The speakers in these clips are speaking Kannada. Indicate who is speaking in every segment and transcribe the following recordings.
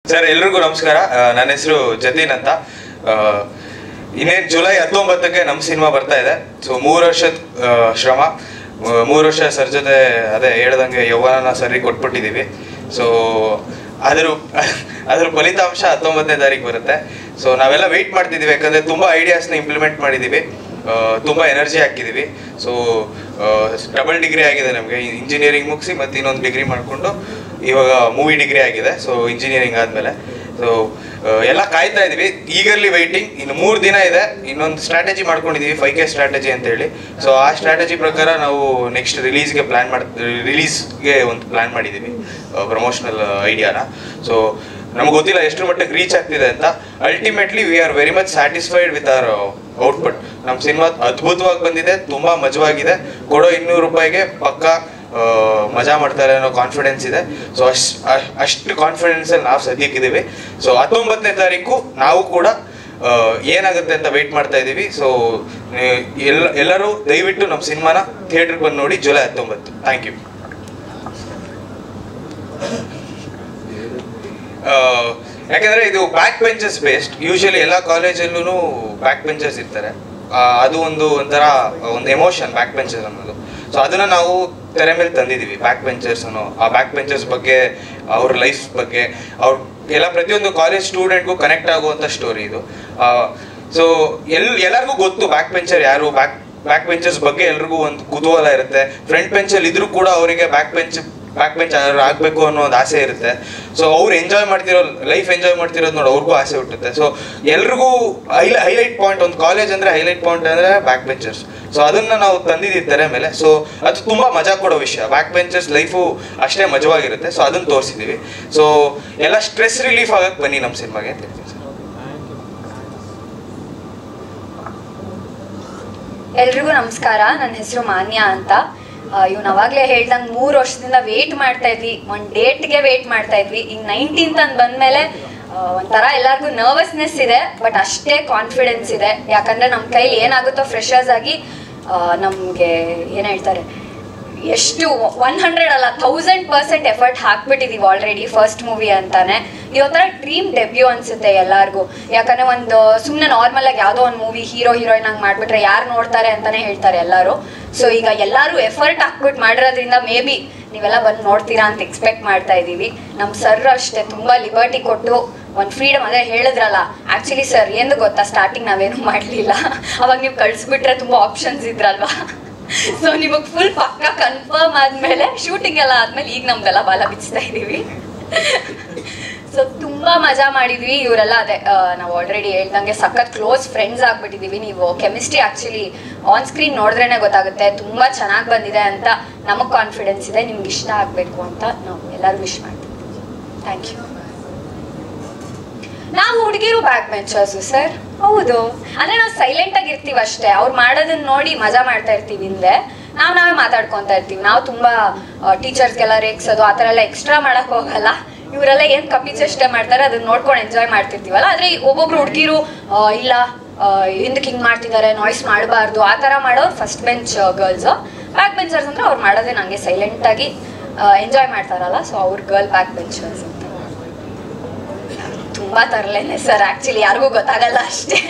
Speaker 1: ಸರ್ ಎಲ್ರಿಗೂ ನಮಸ್ಕಾರ ಆ, ನನ್ನ ಹೆಸರು ಜತೀನ್ ಅಂತ ಆ, ಇನ್ನೇನು ಜುಲೈ ಹತ್ತೊಂಬತ್ತಕ್ಕೆ ನಮ್ಮ ಸಿನಿಮಾ ಬರ್ತಾ ಇದೆ ಸೊ ಮೂರು ವರ್ಷದ ಆ, ಶ್ರಮ ಮೂ- ಮೂರು ವರ್ಷ ಸರ್ ಜೊತೆ ಅದೇ ಹೇಳ್ದಂಗೆ ಯೌವನನ ಸರಿ ಕೊಟ್ಬಿಟ್ಟಿದ್ದೀವಿ ಸೊ ಅದ್ರ ಅದ್ರ ಫಲಿತಾಂಶ ಹತ್ತೊಂಬತ್ತನೇ ತಾರೀಕು ಬರುತ್ತೆ ಸೊ ನಾವೆಲ್ಲ ವೆಯ್ಟ್ ಮಾಡ್ತಿದ್ದೀವಿ ಯಾಕಂದರೆ ತುಂಬ ಐಡಿಯಾಸ್ನ ಇಂಪ್ಲಿಮೆಂಟ್ ಮಾಡಿದ್ದೀವಿ ಆ, ತುಂಬ ಎನರ್ಜಿ ಹಾಕಿದ್ದೀವಿ ಸೊ ಡಬಲ್ ಡಿಗ್ರಿ ಆಗಿದೆ ನಮಗೆ ಇಂಜಿನಿಯರಿಂಗ್ ಮುಗಿಸಿ ಮತ್ತು ಇನ್ನೊಂದು ಡಿಗ್ರಿ ಮಾಡಿಕೊಂಡು ಇವಾಗ ಮೂವಿ ಡಿಗ್ರಿ ಆಗಿದೆ ಸೊ ಇಂಜಿನಿಯರಿಂಗ್ ಆದಮೇಲೆ ಸೊ ಎಲ್ಲ ಕಾಯ್ತಾ ಇದೀವಿ ಈಗರ್ಲಿ ವೈಟಿಂಗ್ ಇನ್ನು ಮೂರು ದಿನ ಇದೆ ಇನ್ನೊಂದು ಸ್ಟ್ರಾಟಜಿ ಮಾಡ್ಕೊಂಡಿದೀವಿ ಫೈವ್ ಕೆ ಸ್ಟ್ರಾಟಜಿ ಅಂತ ಹೇಳಿ ಸೊ ಆ ಸ್ಟ್ರಾಟಜಿ ಪ್ರಕಾರ ನಾವು ನೆಕ್ಸ್ಟ್ ರಿಲೀಸ್ಗೆ ಪ್ಲಾನ್ ಮಾಡ್ ರಿಲೀಸ್ಗೆ ಒಂದು ಪ್ಲಾನ್ ಮಾಡಿದ್ದೀವಿ ಪ್ರಮೋಷನಲ್ ಐಡಿಯಾನ ಸೊ ನಮ್ಗೆ ಗೊತ್ತಿಲ್ಲ ಎಷ್ಟು ಮಟ್ಟಿಗೆ ರೀಚ್ ಆಗ್ತಿದೆ ಅಂತ ultimately we are very much satisfied with our output ನಮ್ಮ ಸಿನಿಮಾ ಅದ್ಭುತವಾಗಿ ಬಂದಿದೆ ತುಂಬಾ ಮಜವಾಗಿದೆ ಕೊಡೋ ಇನ್ನೂರು ರೂಪಾಯಿಗೆ ಪಕ್ಕ ಆ, ಮಜಾ ಮಾಡ್ತಾರೆ ಅನ್ನೋ ಕಾನ್ಫಿಡೆನ್ಸ್ ಇದೆ ಸೊ ಅಷ್ಟು ಅಷ್ಟು ಕಾನ್ಫಿಡೆನ್ಸ್ ಅಲ್ಲಿ ನಾವು ಸದ್ಯಕ್ಕಿದ್ದೀವಿ ಸೊ ಹತ್ತೊಂಬತ್ತನೇ ತಾರೀಕು ನಾವು ಕೂಡ ಆ, ಏನಾಗುತ್ತೆ ಅಂತ ವೆಯ್ಟ್ ಮಾಡ್ತಾ ಇದ್ದೀವಿ ಸೊ ಎಲ್ಲ ಎಲ್ಲರೂ ದಯವಿಟ್ಟು ನಮ್ಮ ಸಿನಿಮಾನ ಥಿಯೇಟ್ರಿಗೆ ಬಂದು ನೋಡಿ ಜುಲೈ ಹತ್ತೊಂಬತ್ತು ಥ್ಯಾಂಕ್ ಯು ಯಾಕಂದ್ರೆ ಇದು ಬ್ಯಾಕ್ ಬೆಂಚಸ್ ಬೇಸ್ಡ್ ಯೂಶಲಿ ಎಲ್ಲ ಕಾಲೇಜಲ್ಲೂ ಬ್ಯಾಕ್ ಬೆಂಚಸ್ ಇರ್ತಾರೆ ಆ, ಅದು ಒಂದು ಒಂಥರ ಒಂದು ಎಮೋಷನ್ ಬ್ಯಾಕ್ ಬೆಂಚಸ್ ಅನ್ನೋದು ಸೊ ಅದನ್ನ ನಾವು ತೆರೆ ಮೇಲೆ ತಂದಿದ್ದೀವಿ ಬ್ಯಾಕ್ ಬೆಂಚರ್ಸ್ ಅನ್ನೋ ಆ ಬ್ಯಾಕ್ ಬೆಂಚರ್ಸ್ ಬಗ್ಗೆ ಅವ್ರ ಲೈಫ್ ಬಗ್ಗೆ ಅವ್ರ ಎಲ್ಲ ಪ್ರತಿಯೊಂದು ಕಾಲೇಜ್ ಸ್ಟೂಡೆಂಟ್ಗೂ ಕನೆಕ್ಟ್ ಆಗುವಂಥ ಸ್ಟೋರಿ ಇದು ಸೊ ಎಲ್ ಎಲ್ಲರಿಗೂ ಗೊತ್ತು ಬ್ಯಾಕ್ ಬೆಂಚರ್ ಯಾರು ಬ್ಯಾಕ್ ಬ್ಯಾಕ್ ಬೆಂಚರ್ಸ್ ಬಗ್ಗೆ ಎಲ್ರಿಗೂ ಒಂದು ಕುತೂಹಲ ಇರುತ್ತೆ ಫ್ರಂಟ್ ಬೆಂಚಲ್ಲಿ ಇದ್ರೂ ಕೂಡ ಅವರಿಗೆ ಬ್ಯಾಕ್ ಬೆಂಚ್ ಬ್ಯಾಕ್ ಬೆಂಚ್ ಆಗಬೇಕು ಅನ್ನೋ ಒಂದು ಆಸೆ ಇರುತ್ತೆ ಸೊ ಅವ್ರು ಎಂಜಾಯ್ ಮಾಡ್ತಿರೋ ಲೈಫ್ ಎಂಜಾಯ್ ಮಾಡ್ತಿರೋದು ನೋಡಿ ಅವ್ರಿಗೂ ಆಸೆ ಹುಟ್ಟುತ್ತೆ ಸೊ ಎಲ್ರಿಗೂ ಹೈಲೈಟ್ ಪಾಯಿಂಟ್ ಒಂದು ಕಾಲೇಜ್ ಅಂದ್ರೆ ಹೈಲೈಟ್ ಪಾಯಿಂಟ್ ಅಂದ್ರೆ ಬ್ಯಾಕ್ ಬೆಂಚರ್ಸ್ ಸೊ ಅದನ್ನ ನಾವು ತಂದಿದ್ದೀವಿ ತೆರೆ ಮೇಲೆ ಸೊ ಅದು ತುಂಬಾ ಮಜಾ ಕೊಡೋ ವಿಷಯ ಬ್ಯಾಕ್ ಬೆಂಚರ್ಸ್ ಲೈಫು ಅಷ್ಟೇ ಮಜವಾಗಿರುತ್ತೆ ಸೊ ಅದನ್ನ ತೋರಿಸಿದೀವಿ ಸೊ ಎಲ್ಲ ಸ್ಟ್ರೆಸ್ ರಿಲೀಫ್ ಆಗಕ್ಕೆ ಬನ್ನಿ ನಮ್ಮ ಸಿನಿಮಾಗೆ ಅಂತ ಹೇಳ್ತೀನಿ ಸರ್
Speaker 2: ಎಲ್ರಿಗೂ ನಮಸ್ಕಾರ ನನ್ನ ಹೆಸರು ಮಾನ್ಯ ಅಂತ ಇವ್ನು ಅವಾಗಲೇ ಹೇಳ್ದಂಗೆ ಮೂರು ವರ್ಷದಿಂದ ವೇಟ್ ಮಾಡ್ತಾ ಇದ್ವಿ ಒಂದು ಡೇಟ್ಗೆ ವೇಟ್ ಮಾಡ್ತಾ ಇದ್ವಿ ಈಗ ನೈನ್ಟೀನ್ತ್ ಅಂತ ಬಂದಮೇಲೆ ಒಂಥರ ಎಲ್ಲರಿಗೂ ನರ್ವಸ್ನೆಸ್ ಇದೆ ಬಟ್ ಅಷ್ಟೇ ಕಾನ್ಫಿಡೆನ್ಸ್ ಇದೆ ಯಾಕಂದ್ರೆ ನಮ್ಮ ಕೈಲಿ ಏನಾಗುತ್ತೋ ಫ್ರೆಶರ್ಸ್ ಆಗಿ ನಮಗೆ ಏನು ಹೇಳ್ತಾರೆ ಎಷ್ಟು ಒನ್ ಹಂಡ್ರೆಡ್ ಅಲ್ಲ ಥೌಸಂಡ್ ಪರ್ಸೆಂಟ್ ಎಫರ್ಟ್ ಹಾಕ್ಬಿಟ್ಟಿದೀವಿ ಆಲ್ರೆಡಿ ಫಸ್ಟ್ ಮೂವಿ ಅಂತಾನೆ ಇದೊಂಥರ ಡ್ರೀಮ್ ಡೆಬ್ಯೂ ಅನ್ಸುತ್ತೆ ಎಲ್ಲರಿಗೂ ಯಾಕಂದ್ರೆ ಒಂದು ಸುಮ್ಮನೆ ನಾರ್ಮಲ್ ಆಗಿ ಯಾವುದೋ ಒಂದು ಮೂವಿ ಹೀರೋ ಹೀರೋಯಿನ್ ಹಂಗೆ ಮಾಡ್ಬಿಟ್ರೆ ಯಾರು ನೋಡ್ತಾರೆ ಅಂತಾನೆ ಹೇಳ್ತಾರೆ ಎಲ್ಲರೂ ಸೊ ಈಗ ಎಲ್ಲರೂ ಎಫರ್ಟ್ ಹಾಕ್ಬಿಟ್ಟು ಮಾಡಿರೋದ್ರಿಂದ ಮೇ ಬಿ ನೀವೆಲ್ಲ ಬಂದು ನೋಡ್ತೀರಾ ಅಂತ ಎಕ್ಸ್ಪೆಕ್ಟ್ ಮಾಡ್ತಾ ಇದ್ದೀವಿ ನಮ್ಮ ಸರ್ ಅಷ್ಟೇ ತುಂಬ ಲಿಬರ್ಟಿ ಕೊಟ್ಟು ಒಂದು ಫ್ರೀಡಮ್ ಅದೇ ಹೇಳಿದ್ರಲ್ಲ ಆ್ಯಕ್ಚುಲಿ ಸರ್ ಏನು ಗೊತ್ತಾ ಸ್ಟಾರ್ಟಿಂಗ್ ನಾವೇನು ಮಾಡಲಿಲ್ಲ ಅವಾಗ ನೀವು ಕಳಿಸ್ಬಿಟ್ರೆ ತುಂಬ ಆಪ್ಷನ್ಸ್ ಇದ್ರಲ್ವಾ ಸೊ ನಿಮಗೆ ಫುಲ್ ಪಕ್ಕ ಕನ್ಫರ್ಮ್ ಆದ್ಮೇಲೆ ಶೂಟಿಂಗ್ ಎಲ್ಲ ಆದ್ಮೇಲೆ ಈಗ ನಮ್ದೆಲ್ಲ ಬಾಲ ಬಿಚ್ತಾ ಇದೀವಿ ಸೊ ತುಂಬಾ ಮಜಾ ಮಾಡಿದ್ವಿ ಇವರೆಲ್ಲ ಅದೇ ಆ, ನಾವು ಆಲ್ರೆಡಿ ಹೇಳ್ದಂಗೆ ಸಖತ್ ಕ್ಲೋಸ್ ಫ್ರೆಂಡ್ಸ್ ಆಗ್ಬಿಟ್ಟಿದೀವಿ ನೀವು ಕೆಮಿಸ್ಟ್ರಿ ಆಕ್ಚುಲಿ ಆನ್ ಸ್ಕ್ರೀನ್ ನೋಡಿದ್ರೇನೆ ಗೊತ್ತಾಗುತ್ತೆ ತುಂಬಾ ಚೆನ್ನಾಗಿ ಬಂದಿದೆ ಅಂತ ನಮಗೆ ಕಾನ್ಫಿಡೆನ್ಸ್ ಇದೆ ನಿಮ್ಗೆ ಇಷ್ಟ ಆಗಬೇಕು ಅಂತ ನಾವು ಎಲ್ಲರೂ ವಿಶ್ ಮಾಡ್ತೀವಿ ಥ್ಯಾಂಕ್ ಯು ನಾವು ಹುಡುಗಿರು ಬ್ಯಾಕ್ ಬೆಂಚರ್ಸ್ ಸರ್ ಹೌದು ಅಂದ್ರೆ ನಾವು ಸೈಲೆಂಟ್ ಆಗಿ ಇರ್ತೀವಿ ಅಷ್ಟೇ ಅವ್ರು ಮಾಡೋದನ್ನ ನೋಡಿ ಮಜಾ ಮಾಡ್ತಾ ಇರ್ತೀವಿ ಹಿಂದೆ ನಾವು ನಾವೇ ಮಾತಾಡ್ಕೊಂತ ಇರ್ತೀವಿ ನಾವು ತುಂಬಾ ಟೀಚರ್ಸ್ಗೆಲ್ಲ ರೇಗ್ಸೋದು ಆ ಥರ ಎಲ್ಲ ಎಕ್ಸ್ಟ್ರಾ ಮಾಡಕ್ ಹೋಗಲ್ಲ ಇವರೆಲ್ಲ ಏನ್ ಕಪ್ಪಿ ಚೇಷ್ಟೆ ಮಾಡ್ತಾರೆ ಅದನ್ನ ನೋಡ್ಕೊಂಡು ಎಂಜಾಯ್ ಮಾಡ್ತಿರ್ತೀವಲ್ಲ ಆದ್ರೆ ಈ ಒಬ್ಬೊಬ್ರು ಹುಡುಗಿರು ಇಲ್ಲ ಹಿಂದಕ್ಕೆ ಹಿಂಗ್ ಮಾಡ್ತಿದ್ದಾರೆ ನಾಯ್ಸ್ ಮಾಡಬಾರ್ದು ಆ ಥರ ಮಾಡೋರು first bench girls back benchers ಅಂದ್ರೆ ಅವ್ರು ಮಾಡೋದೇ ನಂಗೆ ಸೈಲೆಂಟ್ ಆಗಿ ಎಂಜಾಯ್ ಮಾಡ್ತಾರಲ್ಲ ಸೊ ಅವ್ರ ಗರ್ಲ್ ಬ್ಯಾಕ್ ಬೆಂಚರ್ಸ್ ಅಂತ ತುಂಬಾ ತರಲೇನೆ ಸರ್ ಆಕ್ಚುಲಿ ಯಾರಿಗೂ ಗೊತ್ತಾಗಲ್ಲ ಅಷ್ಟೇ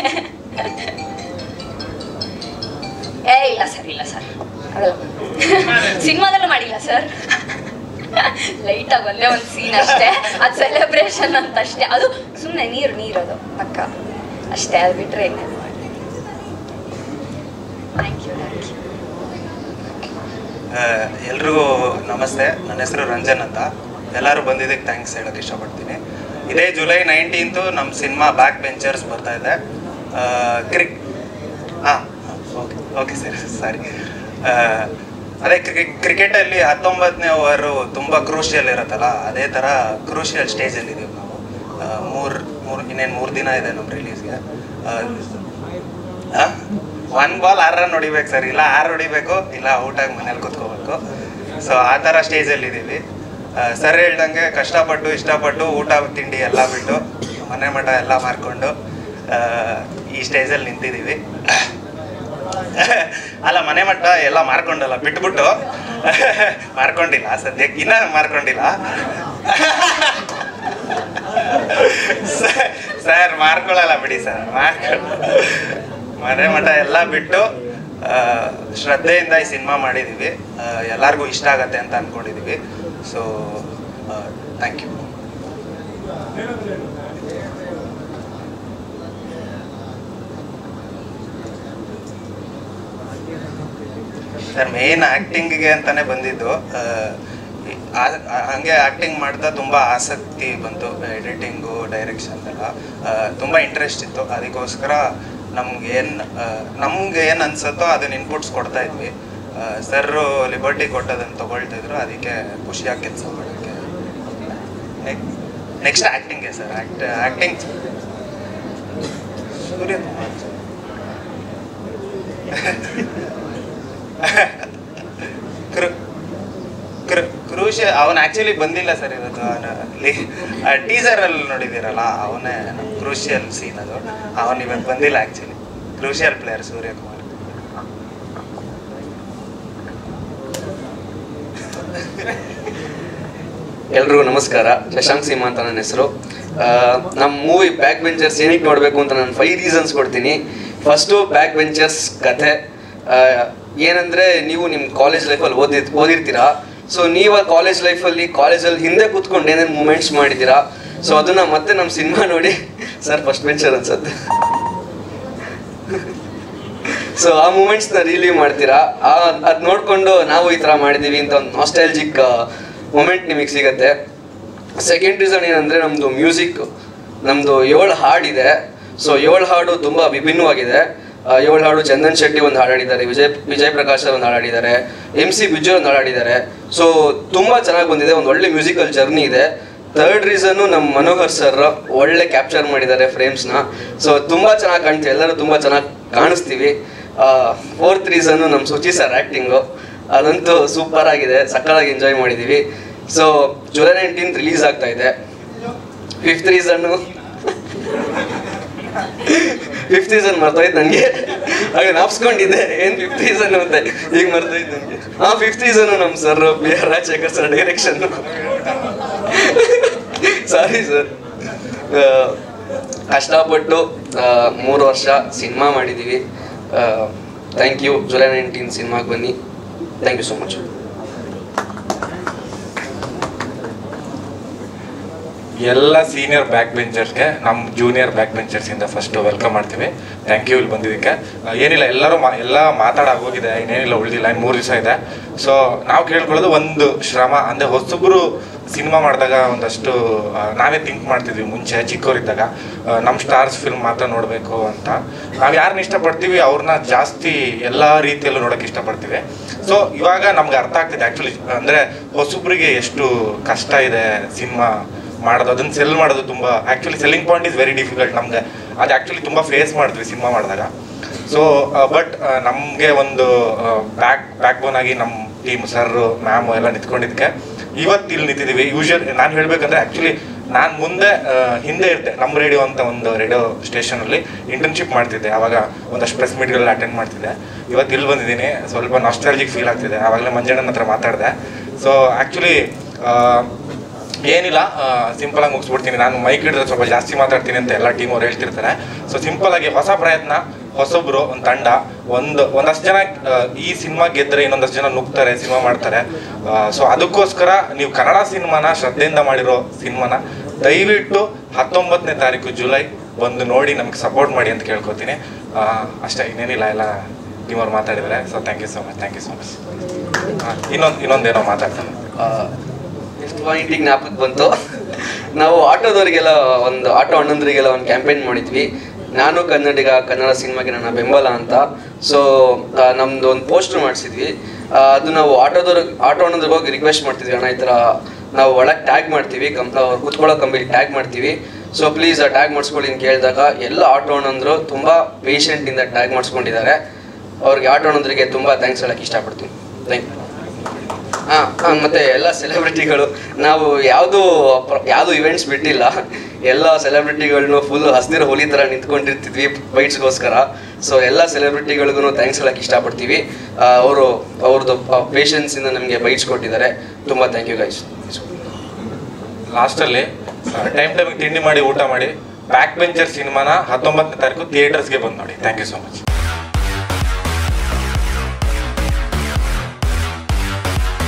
Speaker 2: ಏ ಇಲ್ಲ ಸರ್ ಇಲ್ಲ ಸರ್ ಅದಲ್ಲ ಸಿನಿಮಾದಲ್ಲೂ ಮಾಡಿಲ್ಲ ಸರ್ ಲೈಟ್ ಆಗಿ ಒಂದೇ ಒಂದು ಸೀನ್ ಅಷ್ಟೇ ಅದು ಸೆಲೆಬ್ರೇಷನ್ ಅಂತ ಅಷ್ಟೇ ಅದು ಸುಮ್ಮನೆ ನೀರು ನೀರದು ಪಕ್ಕ ಅಷ್ಟೇ ಅದು ಬಿಟ್ರೆ ಥ್ಯಾಂಕ್ ಯು ಥ್ಯಾಂಕ್ ಯು
Speaker 3: ಎಲ್ರಿಗೂ ನಮಸ್ತೆ ನನ್ನ ಹೆಸರು ರಂಜನ್ ಅಂತ ಎಲ್ಲರೂ ಬಂದಿದ್ದಕ್ಕೆ ಥ್ಯಾಂಕ್ಸ್ ಹೇಳೋಕ್ಕೆ ಇಷ್ಟಪಡ್ತೀನಿ ಇದೇ ಜುಲೈ ನೈನ್ಟೀನ್ತು ನಮ್ಮ ಸಿನಿಮಾ ಬ್ಯಾಕ್ ಬೆಂಚರ್ಸ್ ಬರ್ತಾ ಇದೆ ಆ, ಕ್ರಿಕ್ ಹಾಂ ಓಕೆ ಓಕೆ ಸರಿ ಸಾರಿ ಅದೇ ಕ್ರಿಕೆಟ್ ಕ್ರಿಕೆಟಲ್ಲಿ ಹತ್ತೊಂಬತ್ತನೇ ಓವರು ತುಂಬ ಕ್ರೂಷಿಯಲ್ ಇರುತ್ತಲ್ಲ ಅದೇ ಥರ ಕ್ರೂಷಿಯಲ್ ಸ್ಟೇಜಲ್ಲಿದ್ದೀವಿ ನಾವು ಮೂರು ಮೂರು ಇನ್ನೇನು ಮೂರು ದಿನ ಇದೆ ನಮ್ಮ ರಿಲೀಸ್ಗೆ ಒನ್ ಬಾಲ್ ಆರು ರನ್ ಹೊಡಿಬೇಕು ಸರ್ ಇಲ್ಲ ಆರು ಹೊಡಿಬೇಕು ಇಲ್ಲ ಔಟಾಗಿ ಮನೇಲಿ ಕೂತ್ಕೋಬೇಕು ಸೊ ಆ ಥರ ಸ್ಟೇಜಲ್ಲಿ ಇದ್ದೀವಿ ಸರ್ ಹೇಳ್ದಂಗೆ ಕಷ್ಟಪಟ್ಟು ಇಷ್ಟಪಟ್ಟು ಊಟ ತಿಂಡಿ ಎಲ್ಲ ಬಿಟ್ಟು ಮನೆ ಮಠ ಎಲ್ಲ ಮಾರ್ಕೊಂಡು ಆ, ಈ ಸ್ಟೇಜಲ್ಲಿ ನಿಂತಿದ್ದೀವಿ ಅಲ್ಲ ಮನೆ ಮಟ್ಟ ಎಲ್ಲ ಮಾರ್ಕೊಂಡಲ್ಲ ಬಿಟ್ಬಿಟ್ಟು ಮಾರ್ಕೊಂಡಿಲ್ಲ ಸದ್ಯಕ್ಕೆ ಇನ್ನ ಮಾರ್ಕೊಂಡಿಲ್ಲ ಸರ್ ಮಾರ್ಕೊಳ್ಳಲ್ಲ ಬಿಡಿ ಸರ್ ಮಾರ್ಕೊಳ್ಳ ಮನೆ ಮಠ ಎಲ್ಲ ಬಿಟ್ಟು ಆ, ಶ್ರದ್ಧೆಯಿಂದ ಈ ಸಿನಿಮಾ ಮಾಡಿದ್ದೀವಿ ಆ, ಎಲ್ಲರಿಗೂ ಇಷ್ಟ ಆಗತ್ತೆ ಅಂತ ಅಂದ್ಕೊಂಡಿದ್ದೀವಿ so thank you sir main ಆ್ಯಕ್ಟಿಂಗಿಗೆ ಅಂತಾನೆ ಬಂದಿದ್ದು ಆ, ಈ- ಆ- ಆ- ಹಂಗೆ ಆ್ಯಕ್ಟಿಂಗ್ ಮಾಡ್ತಾ ತುಂಬ ಆಸಕ್ತಿ ಬಂತು ಎಡಿಟಿಂಗು ಡೈರೆಕ್ಷನ್ ಎಲ್ಲ ಆ, ತುಂಬ ಇಂಟ್ರೆಸ್ಟ್ ಇತ್ತು ಅದಕ್ಕೋಸ್ಕರ ನಮ್ಗೆ ಏನು ನಮ್ಗೆ ಏನು ಅನ್ಸುತ್ತೋ ಅದನ್ನ ಇನ್ಪುಟ್ಸ್ ಕೊಡ್ತಾ ಇದ್ವಿ ಸರ್ ಲಿಬರ್ಟಿ ಕೊಟ್ಟದನ್ನು ತಗೊಳ್ತಾ ಇದ್ರು ಅದಕ್ಕೆ ಖುಷಿಯಾಗಿ ಕೆಲಸ ಮಾಡೋಕ್ಕೆ ನೆಕ್ಸ್ಟ್ ಆ್ಯಕ್ಟಿಂಗೆ sir act acting Suryakumar sir ಕೃ ಕೃ ಕ್ರೂಶ ಅವನು ಆ್ಯಕ್ಚುಲಿ ಬಂದಿಲ್ಲ ಸರ್ ಇವತ್ತು ಅಲ್ಲಿ ಟೀಸರ್ ಅಲ್ಲಿ ನೋಡಿದ್ದೀರಲ್ಲ ಅವನೇ ಕ್ರೂಷಿಯಲ್ ಸೀನ್ ಅದು ಅವನು ಇವತ್ತು ಬಂದಿಲ್ಲ ಆ್ಯಕ್ಚುಲಿ ಕ್ರೂಷಿಯಲ್ ಪ್ಲೇಯರ್ ಸೂರ್ಯಕುಮಾರ್
Speaker 4: ಎಲ್ರಿಗೂ ನಮಸ್ಕಾರ ಶಶಾಂಕ್ ಸೀಮಾ ಅಂತ ನನ್ನ ಹೆಸರು ನಮ್ಮ ಮೂವಿ ಬ್ಯಾಕ್ ಬೆಂಚರ್ಸ್ ಏನಕ್ಕೆ ನೋಡಬೇಕು ಅಂತ ನಾನು ಫೈವ್ ರೀಸನ್ಸ್ ಕೊಡ್ತೀನಿ ಫಸ್ಟು ಬ್ಯಾಕ್ ಬೆಂಚರ್ಸ್ ಕಥೆ ಆ, ಏನಂದ್ರೆ ನೀವು ನಿಮ್ಮ ಕಾಲೇಜ್ ಲೈಫಲ್ಲಿ ಓದಿ ಓದಿರ್ತೀರಾ ಸೊ ನೀವು ಆ ಕಾಲೇಜ್ ಲೈಫಲ್ಲಿ ಕಾಲೇಜಲ್ಲಿ ಹಿಂದೆ ಕೂತ್ಕೊಂಡು ಏನೇನು ಮೂಮೆಂಟ್ಸ್ ಮಾಡಿದ್ದೀರಾ ಸೊ ಅದನ್ನ ಮತ್ತೆ ನಮ್ಮ ಸಿನಿಮಾ ನೋಡಿ ಸರ್ ಫಸ್ಟ್ ಬೆಂಚರ್ ಅನ್ಸುತ್ತೆ ಸೊ ಆ ಮೂಮೆಂಟ್ಸ್ನ ರಿಲೀವ್ ಮಾಡ್ತೀರಾ ಆ ಅದು ನೋಡಿಕೊಂಡು ನಾವು ಈ ಥರ ಮಾಡಿದ್ದೀವಿ ಅಂತ ಒಂದು ನಾಸ್ಟಾಲಜಿಕ್ ಮೂಮೆಂಟ್ ನಿಮಗೆ ಸಿಗುತ್ತೆ ಸೆಕೆಂಡ್ ರೀಸನ್ ಏನಂದರೆ ನಮ್ಮದು ಮ್ಯೂಸಿಕ್ ನಮ್ಮದು ಏಳು ಹಾಡಿದೆ ಸೊ ಏಳು ಹಾಡು ತುಂಬ ವಿಭಿನ್ನವಾಗಿದೆ ಆ, ಏಳು ಹಾಡು ಚಂದನ್ ಶೆಟ್ಟಿ ಒಂದು ಹಾಡು ಹಾಡಿದ್ದಾರೆ ವಿಜಯ್ ವಿಜಯ್ ಪ್ರಕಾಶ್ ಒಂದು ಹಾಡು ಹಾಡಿದ್ದಾರೆ ಎಮ್ ಸಿ ಬಿಜು ಒಂದು ಹಾಡು ಹಾಡಿದ್ದಾರೆ ಸೊ ತುಂಬ ಚೆನ್ನಾಗಿ ಬಂದಿದೆ ಒಂದು ಒಳ್ಳೆ ಮ್ಯೂಸಿಕಲ್ ಜರ್ನಿ ಇದೆ ಥರ್ಡ್ ರೀಸನ್ನು ನಮ್ಮ ಮನೋಹರ್ ಸರ್ ಒಳ್ಳೆ ಕ್ಯಾಪ್ಚರ್ ಮಾಡಿದ್ದಾರೆ ಫ್ರೇಮ್ಸ್ನ ಸೊ ತುಂಬ ಚೆನ್ನಾಗಿ ಕಾಣ್ತೀವಿ ಎಲ್ಲರೂ ತುಂಬ ಚೆನ್ನಾಗಿ ಕಾಣಿಸ್ತೀವಿ ಫೋರ್ತ್ ರೀಸನ್ನು ನಮ್ಮ ಸುಚಿ ಸರ್ ಆ್ಯಕ್ಟಿಂಗು ಅದಂತೂ ಸೂಪರ್ ಆಗಿದೆ ಸಕ್ಕತ್ತಾಗಿ ಎಂಜಾಯ್ ಮಾಡಿದ್ದೀವಿ ಸೊ ಜುಲೈ ನೈನ್ಟೀನ್ತ್ ರಿಲೀಸ್ ಆಗ್ತಾ ಇದೆ ಫಿಫ್ತ್ ರೀಸನ್ನು ಫಿಫ್ತ್ ರೀಸನ್ ಮರ್ತೋಯ್ತು ನನಗೆ ಹಾಗೆ ನಾಪ್ಸ್ಕೊಂಡಿದ್ದೆ ಏನು ಫಿಫ್ತ್ ರೀಸನ್ ಅಂತ ಈಗ ಮರ್ತೋಯ್ತು ನನಗೆ ಹಾಂ ಫಿಫ್ತ್ ರೀಸನ್ನು ನಮ್ಮ sir B R Rajashekar sir direction sorry sir ಕಷ್ಟಪಟ್ಟು ಆ, ಮೂರು ವರ್ಷ ಸಿನಿಮಾ ಮಾಡಿದ್ದೀವಿ ಥ್ಯಾಂಕ್ ಯು ಜುಲೈ ನೈನ್ಟೀನ್ ಸಿನಿಮಾಗೆ ಬನ್ನಿ ಥ್ಯಾಂಕ್ ಯು ಸೊ ಮಚ್
Speaker 5: ಎಲ್ಲ ಸೀನಿಯರ್ ಬ್ಯಾಕ್ ಬೆಂಚರ್ಸ್ಗೆ ನಮ್ಮ ಜೂನಿಯರ್ ಬ್ಯಾಕ್ ಬೆಂಚರ್ಸಿಂದ ಫಸ್ಟ್ ವೆಲ್ಕಮ್ ಮಾಡ್ತೀವಿ ಥ್ಯಾಂಕ್ ಯು ಇಲ್ಲಿ ಬಂದಿದ್ದಕ್ಕೆ ಆ, ಏನಿಲ್ಲ ಎಲ್ಲರೂ ಮಾ ಎಲ್ಲ ಮಾತಾಡಾಗೋಗಿದೆ ಇನ್ನೇನಿಲ್ಲ ಉಳಿದಿಲ್ಲ ಇನ್ನು ಮೂರು ದಿವಸ ಇದೆ ಸೊ ನಾವು ಕೇಳ್ಕೊಳ್ಳೋದು ಒಂದು ಶ್ರಮ ಅಂದರೆ ಹೊಸಬ್ರು ಸಿನಿಮಾ ಮಾಡಿದಾಗ ಒಂದಷ್ಟು ಆ, ನಾವೇ ಥಿಂಕ್ ಮಾಡ್ತಿದ್ವಿ ಮುಂಚೆ ಚಿಕ್ಕವರಿದ್ದಾಗ ಆ, ನಮ್ಮ ಸ್ಟಾರ್ಸ್ ಫಿಲ್ಮ್ ಮಾತ್ರ ನೋಡಬೇಕು ಅಂತ ನಾವು ಯಾರನ್ನ ಇಷ್ಟಪಡ್ತೀವಿ ಅವ್ರನ್ನ ಜಾಸ್ತಿ ಎಲ್ಲ ರೀತಿಯಲ್ಲೂ ನೋಡೋಕೆ ಇಷ್ಟಪಡ್ತೀವಿ ಸೊ ಇವಾಗ ನಮ್ಗೆ ಅರ್ಥ ಆಗ್ತಿದೆ ಆ್ಯಕ್ಚುಲಿ ಅಂದರೆ ಹೊಸಬ್ರಿಗೆ ಎಷ್ಟು ಕಷ್ಟ ಇದೆ ಸಿನಿಮಾ ಮಾಡೋದು ಅದನ್ನ ಸೆಲ್ ಮಾಡೋದು ತುಂಬ actually selling point is very difficult ನಮಗೆ ಅದು ಆ್ಯಕ್ಚುಲಿ ತುಂಬ ಫೇಸ್ ಮಾಡಿದ್ವಿ ಸಿನಿಮಾ ಮಾಡಿದಾಗ ಸೊ ಬಟ್ ನಮಗೆ ಒಂದು ಬ್ಯಾಕ್ ಬ್ಯಾಕ್ ಬೋನ್ ಆಗಿ ನಮ್ಮ ಟೀಮ್ ಸರ್ ಮ್ಯಾಮ್ ಎಲ್ಲ ನಿಂತ್ಕೊಂಡಿದ್ದಕ್ಕೆ ಇವತ್ತು ಇಲ್ಲಿ ನಿಂತಿದ್ದೀವಿ ಯೂಶಲ್ ನಾನು ಹೇಳ್ಬೇಕಂದ್ರೆ ಆ್ಯಕ್ಚುಲಿ ನಾನು ಮುಂದೆ ಆ, ಹಿಂದೆ ಇರ್ತೆ ನಮ್ಮ ರೇಡಿಯೋ ಅಂತ ಒಂದು ರೇಡಿಯೋ ಸ್ಟೇಷನಲ್ಲಿ ಇಂಟರ್ನ್ಶಿಪ್ ಮಾಡ್ತಿದ್ದೆ ಆವಾಗ ಒಂದಷ್ಟು ಪ್ರೆಸ್ ಮೀಟ್ಗೆಲ್ಲ ಅಟೆಂಡ್ ಮಾಡ್ತಿದ್ದೆ ಇವತ್ತು ಇಲ್ಲಿ ಬಂದಿದ್ದೀನಿ ಸ್ವಲ್ಪ ನಾಸ್ಟಾಲಜಿಕ್ ಫೀಲ್ ಆಗ್ತಿದೆ ಆವಾಗಲೇ ಮಂಜಣ್ಣನ ಹತ್ರ ಮಾತಾಡಿದೆ ಸೊ ಆ್ಯಕ್ಚುಲಿ ಏನಿಲ್ಲ ಸಿಂಪಲ್ ಆಗಿ ಮುಗಿಸ್ಬಿಡ್ತೀನಿ ನಾನು ಮೈಕ್ ಹಿಡಿದ್ರೆ ಸ್ವಲ್ಪ ಜಾಸ್ತಿ ಮಾತಾಡ್ತೀನಿ ಅಂತ ಎಲ್ಲ ಟೀಮ್ ಅವ್ರು ಹೇಳ್ತಿರ್ತಾರೆ ಸೊ ಸಿಂಪಲ್ ಆಗಿ ಹೊಸ ಪ್ರಯತ್ನ ಹೊಸಬ್ರು ಒಂದು ತಂಡ ಒಂದು ಒಂದಷ್ಟು ಜನ ಆ, ಈ ಸಿನಿಮಾ ಗೆದ್ದರೆ ಇನ್ನೊಂದಷ್ಟು ಜನ ನುಗ್ತಾರೆ ಸಿನಿಮಾ ಮಾಡ್ತಾರೆ ಸೊ ಅದಕ್ಕೋಸ್ಕರ ನೀವು ಕನ್ನಡ ಸಿನಿಮಾನ ಶ್ರದ್ಧೆಯಿಂದ ಮಾಡಿರೋ ಸಿನಿಮಾನ ದಯವಿಟ್ಟು ಹತ್ತೊಂಬತ್ತನೇ ತಾರೀಕು ಜುಲೈ ಬಂದು ನೋಡಿ ನಮ್ಗೆ ಸಪೋರ್ಟ್ ಮಾಡಿ ಅಂತ ಕೇಳ್ಕೊತೀನಿ ಆ, ಅಷ್ಟೇ ಇನ್ನೇನಿಲ್ಲ ಎಲ್ಲ ಟೀಮ್ ಅವ್ರು ಮಾತಾಡಿದ್ದಾರೆ so thank you so much thank you so much ಇನ್ನೊಂದು ಇನ್ನೊಂದೇನೋ ಮಾತಾಡ್ತಾನೆ
Speaker 4: ಫಿಫ್ತ್ ಪಾಯಿಂಟಿಗೆ ಜ್ಞಾಪಕಕ್ಕೆ ಬಂತು ನಾವು ಆಟೋದವರಿಗೆಲ್ಲ ಒಂದು ಆಟೋ ಅಣ್ಣಂದ್ರಿಗೆಲ್ಲ ಒಂದು ಕ್ಯಾಂಪೇನ್ ಮಾಡಿದ್ವಿ ನಾನು ಕನ್ನಡಿಗ ಕನ್ನಡ ಸಿನಿಮಾಗೆ ನನ್ನ ಬೆಂಬಲ ಅಂತ ಸೊ ನಮ್ದು ಒಂದು ಪೋಸ್ಟರ್ ಮಾಡಿಸಿದ್ವಿ ಅದು ನಾವು ಆಟೋದವ್ರ ಆಟೋ ಅಣ್ಣಂದ್ರಿಗೆ ಹೋಗಿ ರಿಕ್ವೆಸ್ಟ್ ಮಾಡ್ತಿದ್ವಿ ಅಣ್ಣ ಈ ಥರ ನಾವು ಒಳಗೆ ಟ್ಯಾಗ್ ಮಾಡ್ತೀವಿ ಕಂ ಅವ್ರು ಕುತ್ಕೊಳ್ಳೋ ಕಂಬಿಲಿ ಟ್ಯಾಗ್ ಮಾಡ್ತೀವಿ ಸೊ ಪ್ಲೀಸ್ ಆ ಟ್ಯಾಗ್ ಮಾಡಿಸ್ಕೊಳ್ಳಿ ಅಂತ ಕೇಳಿದಾಗ ಎಲ್ಲ ಆಟೋ ಅಣ್ಣಂದ್ರು ತುಂಬ ಪೇಷಂಟಿಂದ ಟ್ಯಾಗ್ ಮಾಡಿಸ್ಕೊಂಡಿದ್ದಾರೆ ಅವ್ರಿಗೆ ಆಟೋ ಅಣ್ಣಂದ್ರಿಗೆ ತುಂಬ ಥ್ಯಾಂಕ್ಸ್ ಹೇಳಕ್ಕೆ ಇಷ್ಟಪಡ್ತೀನಿ ಥ್ಯಾಂಕ್ ಯು ಹಾ ಹಾ, ಮತ್ತೆ ಎಲ್ಲ ಸೆಲೆಬ್ರಿಟಿಗಳು ನಾವು ಯಾವುದು ಯಾವುದು ಇವೆಂಟ್ಸ್ ಬಿಟ್ಟಿಲ್ಲ ಎಲ್ಲ ಸೆಲೆಬ್ರಿಟಿಗಳನ್ನೂ ಫುಲ್ ಹಸ್ದಿರ ಹುಲಿ ಥರ ನಿಂತ್ಕೊಂಡಿರ್ತಿದ್ವಿ ಬೈಟ್ಸ್ಗೋಸ್ಕರ ಸೊ ಎಲ್ಲ ಸೆಲೆಬ್ರಿಟಿಗಳಿಗೂ ಥ್ಯಾಂಕ್ಸ್ ಹೇಳಕ್ಕೆ ಇಷ್ಟಪಡ್ತೀವಿ ಅವರು ಅವ್ರದ್ದು ಪೇಷನ್ಸಿಂದ ನಮಗೆ ಬೈಟ್ಸ್ ಕೊಟ್ಟಿದ್ದಾರೆ ತುಂಬ ಥ್ಯಾಂಕ್ ಯು ಗೈಸ್
Speaker 5: ಲಾಸ್ಟಲ್ಲಿ ಟೈಮ್ ಟೈಮಿಗೆ ತಿಂಡಿ ಮಾಡಿ ಊಟ ಮಾಡಿ ಬ್ಯಾಕ್ ಬೆಂಚರ್ ಸಿನಿಮಾನ ಹತ್ತೊಂಬತ್ತನೇ ತಾರೀಕು ಥಿಯೇಟರ್ಸ್ಗೆ ಬಂದು ನೋಡಿ ಥ್ಯಾಂಕ್ ಯು ಸೊ ಮಚ್